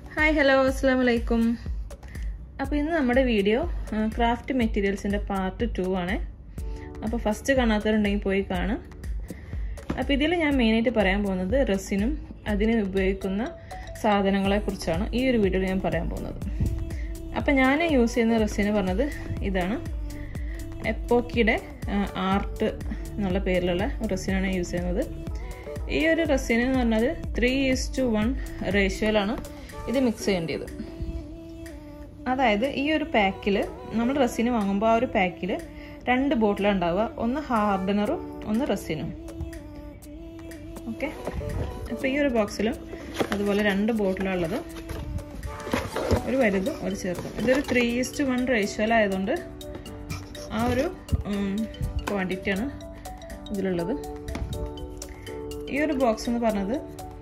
hi hello അസ്സാം വലൈക്കും അപ്പോൾ ഇന്ന് നമ്മുടെ വീഡിയോ ക്രാഫ്റ്റ് മെറ്റീരിയൽസിൻ്റെ പാർട്ട് ടു ആണ് അപ്പോൾ ഫസ്റ്റ് കാണാത്തവരുണ്ടെങ്കിൽ പോയി കാണാം അപ്പോൾ ഇതിൽ ഞാൻ മെയിനായിട്ട് പറയാൻ പോകുന്നത് റെസിനും അതിന് ഉപയോഗിക്കുന്ന സാധനങ്ങളെക്കുറിച്ചാണ് ഈ ഒരു വീഡിയോയിൽ ഞാൻ പറയാൻ പോകുന്നത് അപ്പോൾ ഞാൻ യൂസ് ചെയ്യുന്ന റെസിന് പറഞ്ഞത് ഇതാണ് എപ്പോക്കിയുടെ ആർട്ട് എന്നുള്ള പേരിലുള്ള റെസിനാണ് യൂസ് ചെയ്യുന്നത് ഈ ഒരു റെസിന് എന്ന് പറഞ്ഞത് ത്രീ ഈസ് ടു വൺ റേഷ്യോയിലാണ് ഇത് മിക്സ് ചെയ്യേണ്ടത് അതായത് ഈ ഒരു പാക്കിൽ നമ്മൾ റെസിന് വാങ്ങുമ്പോൾ ആ ഒരു പാക്കിൽ രണ്ട് ബോട്ടിലാണ് ഉണ്ടാവുക ഒന്ന് ഹാർഡനറും ഒന്ന് റെസിനും ഓക്കെ അപ്പോൾ ഈ ഒരു ബോക്സിലും അതുപോലെ രണ്ട് ബോട്ടിലാണ് ഉള്ളത് ഒരു വലുതും ഒരു ചെറുതും ഇതൊരു ത്രീ ഈസ്റ്റ് വൺ റേഷ്യോയിലായതുകൊണ്ട് ആ ഒരു ക്വാണ്ടിറ്റിയാണ് ഇതിലുള്ളത് ഈ ഒരു ബോക്സ് എന്ന് പറഞ്ഞത്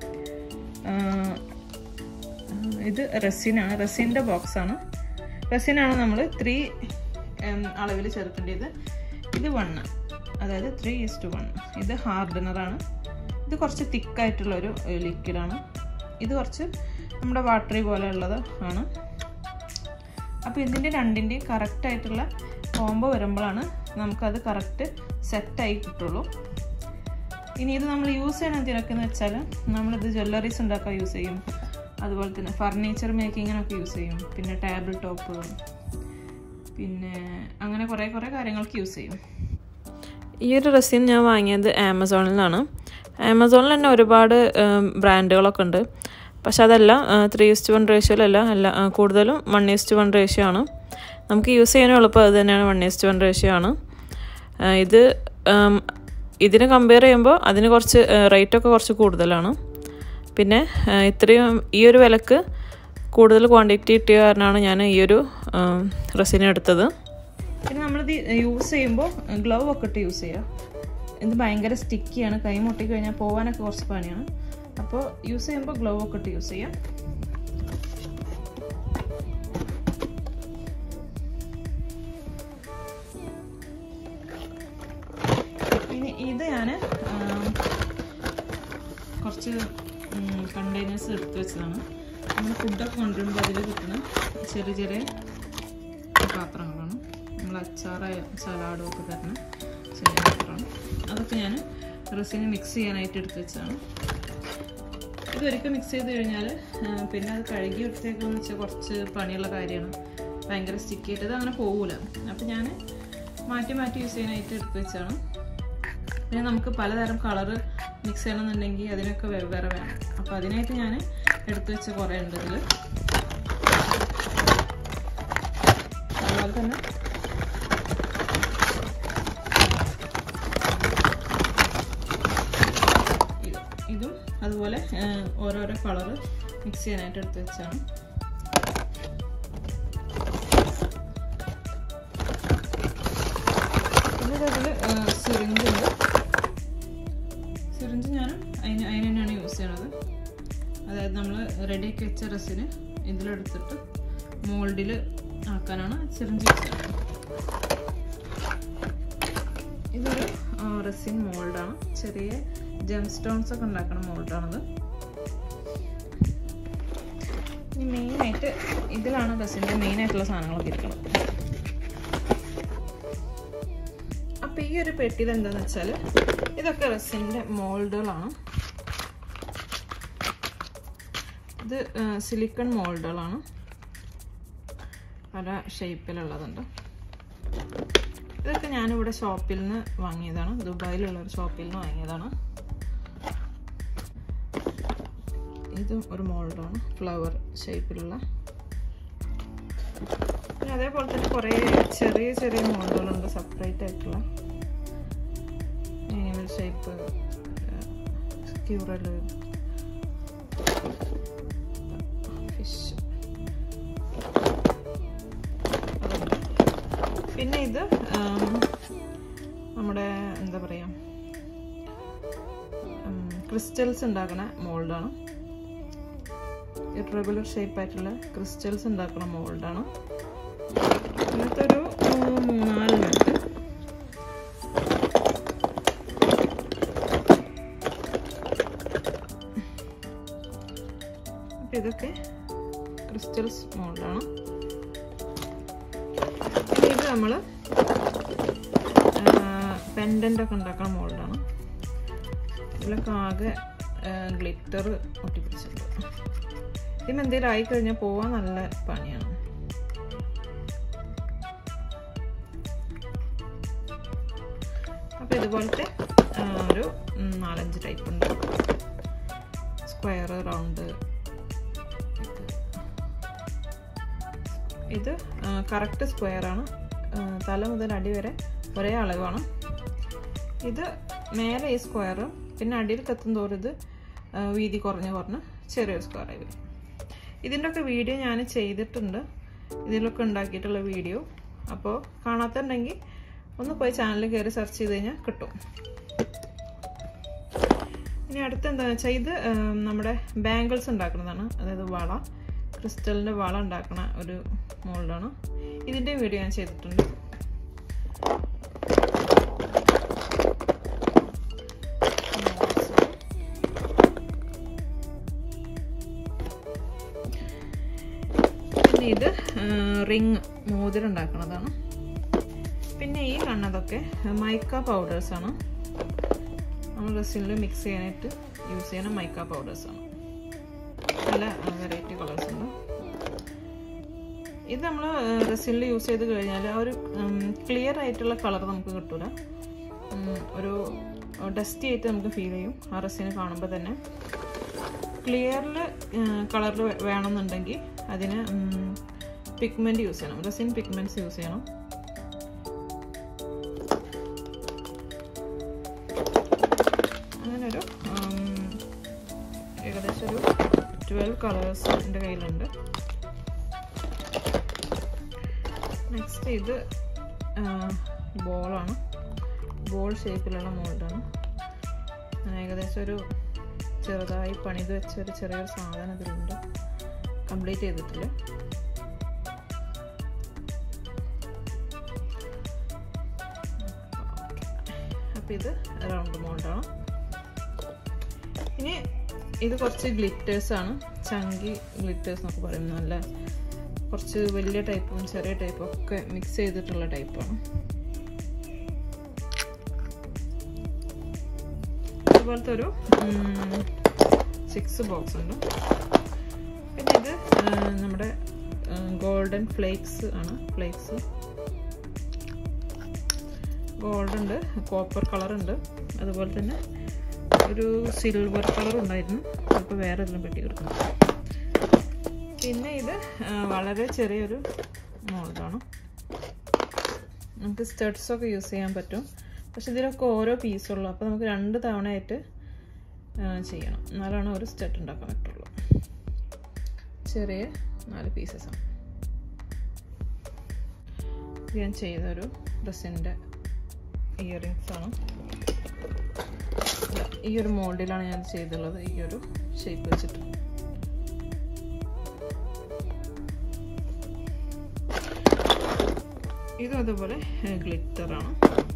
ഇത് റെസിനാണ് റെസിൻ്റെ ബോക്സാണ് റെസിനാണ് നമ്മൾ ത്രീ അളവിൽ ചേർക്കേണ്ടത് ഇത് വണ്ണ് അതായത് ത്രീ ഈസ് ടു വൺ ഇത് ഹാർഡനറാണ് ഇത് കുറച്ച് തിക്കായിട്ടുള്ളൊരു ലിക്വിഡാണ് ഇത് കുറച്ച് നമ്മുടെ വാട്ടറി പോലെ ഉള്ളത് ആണ് അപ്പോൾ ഇതിൻ്റെ രണ്ടിൻ്റെയും കറക്റ്റായിട്ടുള്ള കോംബോ വരുമ്പോഴാണ് നമുക്കത് കറക്റ്റ് സെറ്റായി കിട്ടുള്ളൂ ഇനി ഇത് നമ്മൾ യൂസ് ചെയ്യണം എന്തിനൊക്കെ എന്ന് വെച്ചാൽ നമ്മളിത് ജ്വല്ലറീസ് ഉണ്ടാക്കാൻ യൂസ് ചെയ്യും അതുപോലെ തന്നെ ഫർണിച്ചർ മേക്കിങ്ങിനൊക്കെ യൂസ് ചെയ്യും പിന്നെ ടേബിൾ ടോപ്പ് പിന്നെ അങ്ങനെ കുറേ കുറേ കാര്യങ്ങൾക്ക് യൂസ് ചെയ്യും ഈ ഒരു റെസിൻ ഞാൻ വാങ്ങിയത് ആമസോണിൽ നിന്നാണ് ആമസോണിൽ തന്നെ ഒരുപാട് ബ്രാൻഡുകളൊക്കെ ഉണ്ട് പക്ഷെ അതല്ല ത്രീ ഇസ്റ്റ് വൺ റേഷ്യോയിലല്ല അല്ല കൂടുതലും വൺ ഈസ്റ്റ് വൺ റേഷ്യോ ആണ് നമുക്ക് യൂസ് ചെയ്യാനും എളുപ്പം അത് തന്നെയാണ് വൺ ഈസ്റ്റ് വൺ റേഷ്യോ ആണ് ഇത് ഇതിന് കമ്പയർ ചെയ്യുമ്പോൾ അതിന് കുറച്ച് റേറ്റൊക്കെ കുറച്ച് കൂടുതലാണ് പിന്നെ ഇത്രയും ഈ ഒരു വിലക്ക് കൂടുതൽ ക്വാണ്ടിറ്റി കിട്ടിയ കാരണമാണ് ഞാൻ ഈ ഒരു റെസിൻ എടുത്തത് പിന്നെ നമ്മളിത് യൂസ് ചെയ്യുമ്പോൾ ഗ്ലൗ ഒക്കെ ഇട്ട് യൂസ് ചെയ്യുക ഇത് ഭയങ്കര സ്റ്റിക്കിയാണ് കൈ മുട്ടി കഴിഞ്ഞാൽ പോകാനൊക്കെ കുറച്ച് പണിയാണ് അപ്പോൾ യൂസ് ചെയ്യുമ്പോൾ ഗ്ലൗ ഒക്കെ ഇട്ട് യൂസ് ചെയ്യാം പിന്നെ ഇത് ഞാൻ കുറച്ച് കണ്ടെയ്നേഴ്സ് എടുത്ത് വെച്ചതാണ് നമ്മൾ ഫുഡൊക്കെ കൊണ്ടുവരുമ്പോൾ അതിൽ കിട്ടുന്ന ചെറിയ ചെറിയ പാത്രങ്ങളാണ് നമ്മൾ അച്ചാറ് സലാഡും ഒക്കെ തരുന്ന ചെറിയ പാത്രമാണ് അതൊക്കെ ഞാൻ റെസിന് മിക്സ് ചെയ്യാനായിട്ട് എടുത്ത് വെച്ചതാണ് ഇതൊരിക്കൽ മിക്സ് ചെയ്ത് കഴിഞ്ഞാൽ പിന്നെ അത് കഴുകി എടുത്തേക്കെന്ന് വെച്ചാൽ കുറച്ച് പണിയുള്ള കാര്യമാണ് ഭയങ്കര സ്റ്റിക്കി ആയിട്ട് അത് അങ്ങനെ പോകില്ല അപ്പം ഞാൻ മാറ്റി മാറ്റി യൂസ് ചെയ്യാനായിട്ട് എടുത്ത് വെച്ചാണ് പിന്നെ നമുക്ക് പലതരം കളറ് മിക്സ് ചെയ്യണമെന്നുണ്ടെങ്കിൽ അതിനൊക്കെ വെവ്വേറെ വേണം അപ്പോൾ അതിനായിട്ട് ഞാൻ എടുത്തു വെച്ച കുറേ ഉണ്ട് ഇതിൽ അതുപോലെ തന്നെ ഇതും അതുപോലെ ഓരോരോ കളറ് മിക്സ് ചെയ്യാനായിട്ട് എടുത്ത് വെച്ചാണ് പിന്നെ അതിൽ സിറിഞ്ച് ഉണ്ട് സിറിഞ്ച് ഞാൻ അതിന് അതിന് തന്നെയാണ് യൂസ് ചെയ്യണത് അതായത് നമ്മൾ റെഡിയാക്കി വെച്ച റെസിന് ഇതിലെടുത്തിട്ട് മോൾഡിൽ ആക്കാനാണ് സിറിഞ്ച് യൂസ് ചെയ്യുന്നത് ഇതൊരു റെസിൻ മോൾഡാണ് ചെറിയ ജെം സ്റ്റോൺസ് ഒക്കെ ഉണ്ടാക്കുന്ന മോൾഡാണത് ഇനി മെയിനായിട്ട് ഇതിലാണ് റെസിൻ്റെ മെയിനായിട്ടുള്ള സാധനങ്ങളൊക്കെ ഇരിക്കുന്നത് അപ്പോൾ ഈ ഒരു പെട്ടിയിൽ എന്താണെന്ന് വെച്ചാൽ ഇതൊക്കെ റെസിൻ്റെ മോൾഡുകളാണ് ഇത് സിലിക്കൺ മോൾഡുകളാണ് പല ഷേപ്പിലുള്ളതുണ്ട് ഇതൊക്കെ ഞാനിവിടെ ഷോപ്പിൽ നിന്ന് വാങ്ങിയതാണ് ദുബായിലുള്ള ഒരു ഷോപ്പിൽ നിന്ന് വാങ്ങിയതാണ് ഇതും ഒരു മോൾഡാണ് ഫ്ലവർ ഷേപ്പിലുള്ള പിന്നെ അതേപോലെ തന്നെ കുറേ ചെറിയ ചെറിയ മോഡലുകളുണ്ട് സെപ്പറേറ്റ് ആയിട്ടുള്ള ആനിമൽ ഷേപ്പ് ക്യൂറൽ ഫിഷ് പിന്നെ ഇത് നമ്മുടെ എന്താ പറയുക ക്രിസ്റ്റൽസ് ഉണ്ടാക്കുന്ന മോൾഡാണ് ഇറഗുലർ ഷേപ്പായിട്ടുള്ള ക്രിസ്റ്റൽസ് ഉണ്ടാക്കുന്ന മോൾഡാണ് ഇങ്ങനത്തെ ഒരു മൂന്നാലിനുണ്ട് അപ്പം ഇതൊക്കെ ക്രിസ്റ്റൽസ് മോൾഡാണ് പിന്നെ ഇത് നമ്മൾ പെൻഡൻ്റ് ഒക്കെ ഉണ്ടാക്കുന്ന മോൾഡാണ് ഇതിലൊക്കെ ആകെ ഗ്ലിറ്റർ ഒട്ടിപ്പിടിച്ചിട്ടുണ്ട് ഇതിന് എന്തെങ്കിലും ആയിക്കഴിഞ്ഞാൽ പോവാൻ നല്ല പണിയാണ് അപ്പോൾ ഇതുപോലത്തെ ഒരു നാലഞ്ച് ടൈപ്പ് ഉണ്ട് സ്ക്വയർ റൗണ്ട് ഇത് കറക്റ്റ് സ്ക്വയർ ആണ് തല മുതൽ അടി വരെ ഒരേ അളവാണ് ഇത് മേലെ ഈ സ്ക്വയർ പിന്നെ അടിയിൽ കത്തും തോറും ഇത് വീതി കുറഞ്ഞ് കുറഞ്ഞ് ചെറിയൊരു സ്ക്വയർ ആയി വരും ഇതിൻ്റെ ഒക്കെ വീഡിയോ ഞാൻ ചെയ്തിട്ടുണ്ട് ഇതിലൊക്കെ ഉണ്ടാക്കിയിട്ടുള്ള വീഡിയോ അപ്പോൾ കാണാത്തുണ്ടെങ്കിൽ ഒന്ന് പോയി ചാനലിൽ കയറി സെർച്ച് ചെയ്ത് കഴിഞ്ഞാൽ കിട്ടും ഇനി അടുത്ത എന്താണെന്ന് വെച്ചാൽ ഇത് നമ്മുടെ ബാംഗിൾസ് ഉണ്ടാക്കുന്നതാണ് അതായത് വള ക്രിസ്റ്റലിൻ്റെ വള ഉണ്ടാക്കുന്ന ഒരു മോൾഡാണ് ഇതിൻ്റെ വീഡിയോ ഞാൻ ചെയ്തിട്ടുണ്ട് പിന്നെ ഇത് റിങ് മോതിരം ഉണ്ടാക്കുന്നതാണ് പിന്നെ ഈ കാണുന്നതൊക്കെ മൈക്ക പൗഡേഴ്സാണ് നമ്മൾ റെസിനിൽ മിക്സ് ചെയ്യാനായിട്ട് യൂസ് ചെയ്യുന്ന മൈക്ക പൗഡേഴ്സാണ് പല വെറൈറ്റി കളേഴ്സ് ഉണ്ട് ഇത് നമ്മൾ റെസിനിൽ യൂസ് ചെയ്ത് കഴിഞ്ഞാൽ ആ ഒരു ക്ലിയർ ആയിട്ടുള്ള കളർ നമുക്ക് കിട്ടൂല ഒരു ഡസ്റ്റി ആയിട്ട് നമുക്ക് ഫീൽ ചെയ്യും ആ റെസിന് കാണുമ്പോൾ തന്നെ ക്ലിയറിൽ കളറിൽ വേണമെന്നുണ്ടെങ്കിൽ അതിന് പിഗ്മെൻറ്റ് യൂസ് ചെയ്യണം റെസിൻ പിഗ്മെൻറ്റ്സ് യൂസ് ചെയ്യണം അങ്ങനൊരു ഏകദേശം ഒരു ട്വൽവ് കളേഴ്സ് എൻ്റെ കയ്യിലുണ്ട് നെക്സ്റ്റ് ഇത് ബോളാണ് ബോൾ ഷേപ്പിലുള്ള മോൾഡാണ് ഞാൻ ഏകദേശം ഒരു ചെറുതായി പണിത് വെച്ച ഒരു ചെറിയൊരു സാധനം ഇതിലുണ്ട് കംപ്ലീറ്റ് ചെയ്തിട്ടില്ല അപ്പം ഇത് റൗണ്ട് മോൾഡാണ് ഇനി ഇത് കുറച്ച് ഗ്ലിറ്റേഴ്സ് ആണ് ചങ്കി ഗ്ലിറ്റേഴ്സ് എന്നൊക്കെ പറയും നല്ല കുറച്ച് വലിയ ടൈപ്പും ചെറിയ ടൈപ്പും ഒക്കെ മിക്സ് ചെയ്തിട്ടുള്ള ടൈപ്പാണ് അതുപോലത്തെ ഒരു സിക്സ് ബോക്സ് ഉണ്ട് പിന്നെ ഇത് നമ്മുടെ ഗോൾഡൻ ഫ്ലേക്സ് ആണ് ഫ്ലേക്സ് ഗോൾഡ് ഉണ്ട് കോപ്പർ കളർ ഉണ്ട് അതുപോലെ തന്നെ ഒരു സിൽവർ കളർ ഉണ്ടായിരുന്നു അപ്പോൾ വേറെ എല്ലാം പെട്ടി കിടക്കുന്നു പിന്നെ ഇത് വളരെ ചെറിയൊരു മോൾഡാണ് നമുക്ക് സ്റ്റഡ്സൊക്കെ യൂസ് ചെയ്യാൻ പറ്റും പക്ഷെ ഇതിലൊക്കെ ഓരോ പീസുള്ളൂ അപ്പോൾ നമുക്ക് രണ്ട് തവണയായിട്ട് ചെയ്യണം എന്നാലാണ് ഒരു സ്റ്റഡ് ഉണ്ടാക്കാൻ പറ്റുള്ളൂ ചെറിയ നാല് പീസസാണ് ഞാൻ ചെയ്തൊരു ഡ്രസ്സിൻ്റെ ഇയറിങ്സ് ആണ് ഈ ഒരു മോൾഡിലാണ് ഞാൻ ചെയ്തുള്ളത് ഈ ഒരു ഷേപ്പ് വെച്ചിട്ട് ഇതും അതുപോലെ ഗ്ലിറ്ററാണ്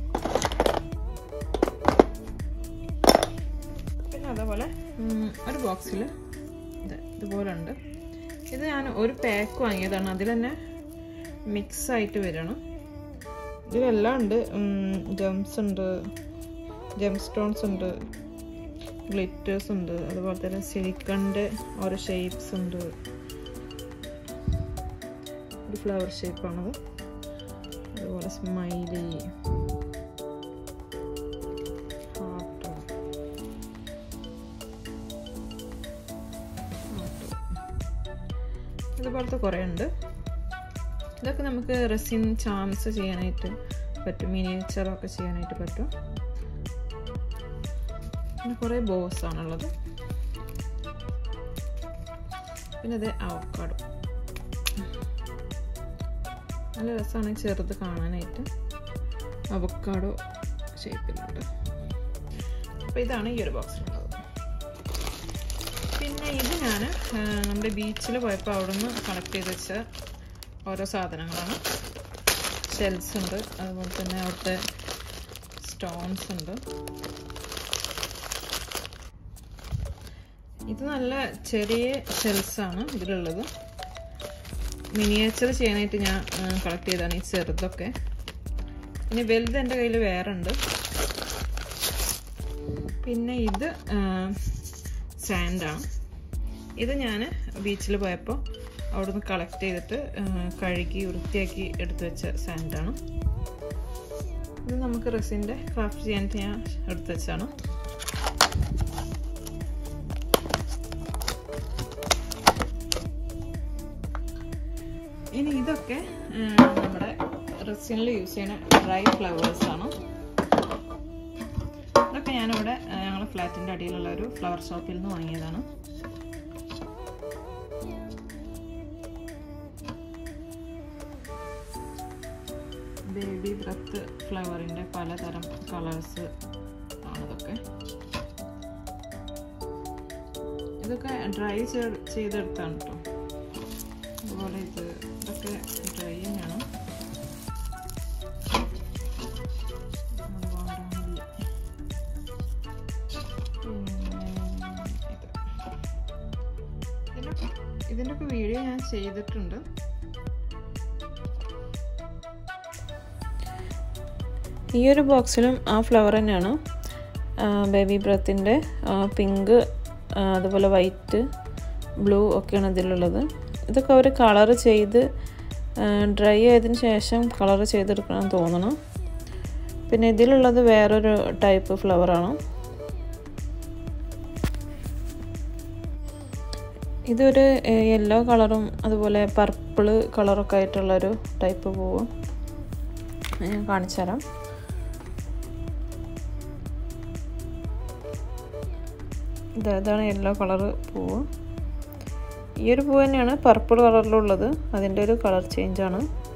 പിന്നെ അതേപോലെ ഒരു ബോക്സിൽ ഇത് ഇതുപോലെ ഉണ്ട് ഇത് ഞാൻ ഒരു പാക്ക് വാങ്ങിയതാണ് അതിൽ തന്നെ മിക്സ് ആയിട്ട് വരണം ഇതിലെല്ലാം ഉണ്ട് ജംസ് ഉണ്ട് ജം സ്റ്റോൺസ് ഉണ്ട് ഗ്ലിറ്റേഴ്സ് ഉണ്ട് അതുപോലെ തന്നെ സിലിക്കണിൻ്റെ ഓരോ ഷേപ്സ് ഉണ്ട് ഒരു ഫ്ലവർ ഷേപ്പാണത് അതുപോലെ സ്മൈലി ഹാർട്ട് അതുപോലത്തെ കുറേ ഉണ്ട് ഇതൊക്കെ നമുക്ക് റെസിൻ ചാംസ് ചെയ്യാനായിട്ട് പറ്റും മിനിയേച്ചറൊക്കെ ചെയ്യാനായിട്ട് പറ്റും പിന്നെ കുറേ ബോസ് ആണുള്ളത് പിന്നെ അത് അവക്കാടോ നല്ല രസമാണ് ചെറുത് കാണാനായിട്ട് അവക്കാടോ ഷേപ്പിലുണ്ട് അപ്പോൾ ഇതാണ് ഈ ഒരു ബോക്സിലുള്ളത് പിന്നെ ഇത് ഞാൻ നമ്മുടെ ബീച്ചിൽ പോയപ്പോൾ അവിടെ നിന്ന് കളക്ട് ചെയ്ത് വെച്ച ഓരോ സാധനങ്ങളാണ് ഷെൽസ് ഉണ്ട് അതുപോലെ തന്നെ അവിടുത്തെ സ്റ്റോൺസ് ഉണ്ട് ഇത് നല്ല ചെറിയ ഷെൽസ് ആണ് ഇതിലുള്ളത് മിനിയേച്ചർ ചെയ്യാനായിട്ട് ഞാൻ കളക്ട് ചെയ്തതാണ് ഈ ചെറുതൊക്കെ ഇനി വലുത് എൻ്റെ കയ്യിൽ വേറെ ഉണ്ട് പിന്നെ ഇത് സാൻഡാണ് ഇത് ഞാൻ ബീച്ചിൽ പോയപ്പോൾ അവിടുന്ന് കളക്ട് ചെയ്തിട്ട് കഴുകി വൃത്തിയാക്കി എടുത്തു വെച്ച സാൻഡാണ് ഇത് നമുക്ക് റെസിൻ്റെ ക്രാഫ്റ്റ് ചെയ്യാനായിട്ട് ഞാൻ എടുത്തു വെച്ചാണ് ഇനി ഇതൊക്കെ നമ്മുടെ റെസിനിൽ യൂസ് ചെയ്യുന്ന ഡ്രൈ ഫ്ലവേഴ്സ് ആണ് ഇതൊക്കെ ഞാനിവിടെ ഞങ്ങളുടെ ഫ്ലാറ്റിൻ്റെ അടിയിലുള്ള ഒരു ഫ്ലവർ ഷോപ്പിൽ നിന്ന് വാങ്ങിയതാണ് ബേബി ബ്രത്ത് ഫ്ലവറിൻ്റെ പലതരം കളേഴ്സ് ആണിതൊക്കെ ഇതൊക്കെ ഡ്രൈ ചെയ്തെടുത്താണ് കേട്ടോ അതുപോലെ ഇത് ഇതൊക്കെ ഡ്രൈ തന്നെയാണ് ഇതിൻ്റെ ഒക്കെ വീഡിയോ ഞാൻ ചെയ്തിട്ടുണ്ട് ഈ ഒരു ബോക്സിലും ആ ഫ്ലവർ തന്നെയാണ് ബേബി ബ്രത്തിൻ്റെ പിങ്ക് അതുപോലെ വൈറ്റ് ബ്ലൂ ഒക്കെയാണ് ഇതിലുള്ളത് ഇതൊക്കെ അവർ കളർ ചെയ്ത് ഡ്രൈ ആയതിനു ശേഷം കളർ ചെയ്തെടുക്കണം തോന്നണം പിന്നെ ഇതിലുള്ളത് വേറൊരു ടൈപ്പ് ഫ്ലവറാണ് ഇതൊരു യെല്ലോ കളറും അതുപോലെ പർപ്പിള് കളറൊക്കെ ആയിട്ടുള്ളൊരു ടൈപ്പ് പൂവ് ഞാൻ കാണിച്ചു തരാം ഇത് ഇതാണ് യെല്ലോ കളറ് പൂവ് ഈ ഒരു പൂവ് തന്നെയാണ് പർപ്പിൾ കളറിലുള്ളത് അതിൻ്റെ ഒരു കളർ ചേഞ്ചാണ്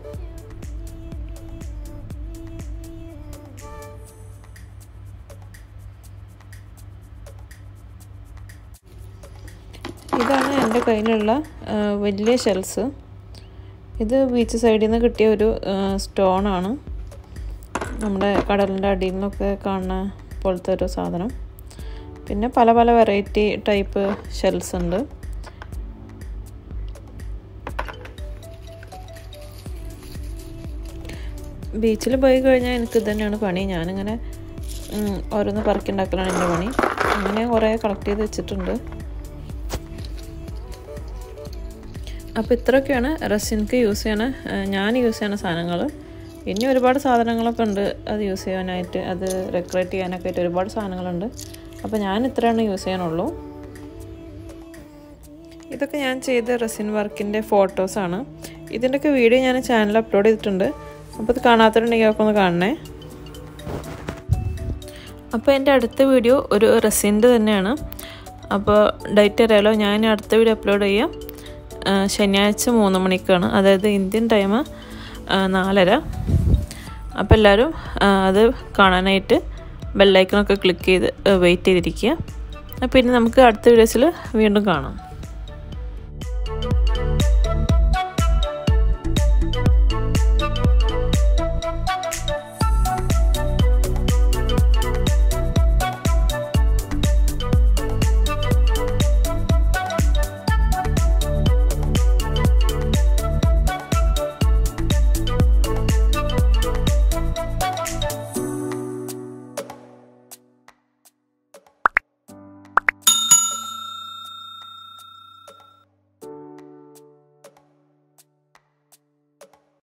ഇതാണ് എൻ്റെ കയ്യിലുള്ള വലിയ ഷെൽസ് ഇത് ബീച്ച് സൈഡിൽ നിന്ന് കിട്ടിയ ഒരു സ്റ്റോണാണ് നമ്മുടെ കടലിൻ്റെ അടിയിൽ നിന്നൊക്കെ കാണുന്ന പോലത്തെ ഒരു സാധനം പിന്നെ പല പല വെറൈറ്റി ടൈപ്പ് ഷെൽസ് ഉണ്ട് ബീച്ചിൽ പോയി കഴിഞ്ഞാൽ എനിക്ക് ഇത് തന്നെയാണ് പണി ഞാനിങ്ങനെ ഓരോന്ന് പറക്കുണ്ടാക്കലാണ് എൻ്റെ പണി അങ്ങനെ കുറേ കളക്ട് ചെയ്ത് വെച്ചിട്ടുണ്ട് അപ്പോൾ ഇത്രയൊക്കെയാണ് റെസിൻക്ക് യൂസ് ചെയ്യണ ഞാൻ യൂസ് ചെയ്യണ സാധനങ്ങൾ ഇനി ഒരുപാട് സാധനങ്ങളൊക്കെ ഉണ്ട് അത് യൂസ് ചെയ്യാനായിട്ട് അത് ഡെക്കറേറ്റ് ചെയ്യാനൊക്കെ ആയിട്ട് ഒരുപാട് സാധനങ്ങളുണ്ട് അപ്പോൾ ഞാൻ ഇത്രയാണ് യൂസ് ചെയ്യാനുള്ളൂ ഇതൊക്കെ ഞാൻ ചെയ്ത റെസിൻ വർക്കിൻ്റെ ഫോട്ടോസാണ് ഇതിൻ്റെയൊക്കെ വീഡിയോ ഞാൻ ചാനൽ അപ്ലോഡ് ചെയ്തിട്ടുണ്ട് അപ്പോൾ ഇത് കാണാത്തതുണ്ടെങ്കിൽ ഒക്കെ ഒന്ന് കാണണേ അപ്പോൾ എൻ്റെ അടുത്ത വീഡിയോ ഒരു റെസിൻ്റെ തന്നെയാണ് അപ്പോൾ ഡേറ്റ് അറിയാലോ ഞാൻ അടുത്ത വീഡിയോ അപ്ലോഡ് ചെയ്യാം ശനിയാഴ്ച മൂന്ന് മണിക്കാണ് അതായത് ഇന്ത്യൻ ടൈം നാലര അപ്പോൾ എല്ലാവരും അത് കാണാനായിട്ട് ബെല്ലൈക്കണൊക്കെ ക്ലിക്ക് ചെയ്ത് വെയിറ്റ് ചെയ്തിരിക്കുക പിന്നെ നമുക്ക് അടുത്ത വീഡിയോസിൽ വീണ്ടും കാണാം